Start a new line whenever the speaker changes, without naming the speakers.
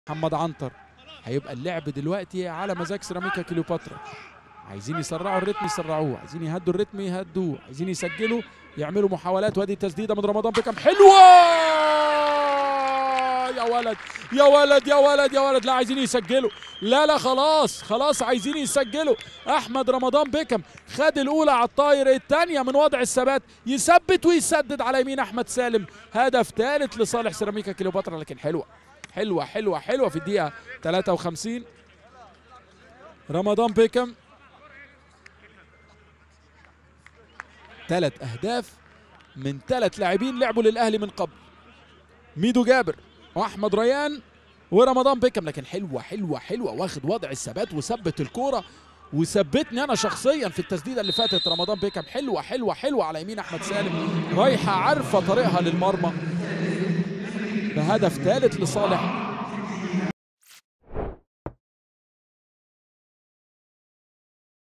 محمد عنتر هيبقى اللعب دلوقتي على مزاج سيراميكا كليوباترا عايزين يسرعوا الريتم يسرعوه عايزين يهدوا الريتم يهدوه عايزين يسجلوا يعملوا محاولات وادي التسديده من رمضان بيكم حلوه يا ولد يا ولد يا ولد يا ولد لا عايزين يسجلوا لا لا خلاص خلاص عايزين يسجلوا احمد رمضان بيكم خد الاولى على الطاير الثانيه من وضع الثبات يثبت ويسدد على يمين احمد سالم هدف ثالث لصالح سيراميكا كليوباترا لكن حلوه حلوه حلوه حلوه في الدقيقه 53 رمضان بيكم ثلاث اهداف من ثلاث لاعبين لعبوا للاهلي من قبل ميدو جابر واحمد ريان ورمضان بيكم لكن حلوه حلوه حلوه واخد وضع الثبات وثبت الكوره وثبتني انا شخصيا في التسديده اللي فاتت رمضان بيكم حلوه حلوه حلوه على يمين احمد سالم رايحه عارفه طريقها للمرمى بهدف ثالث لصالح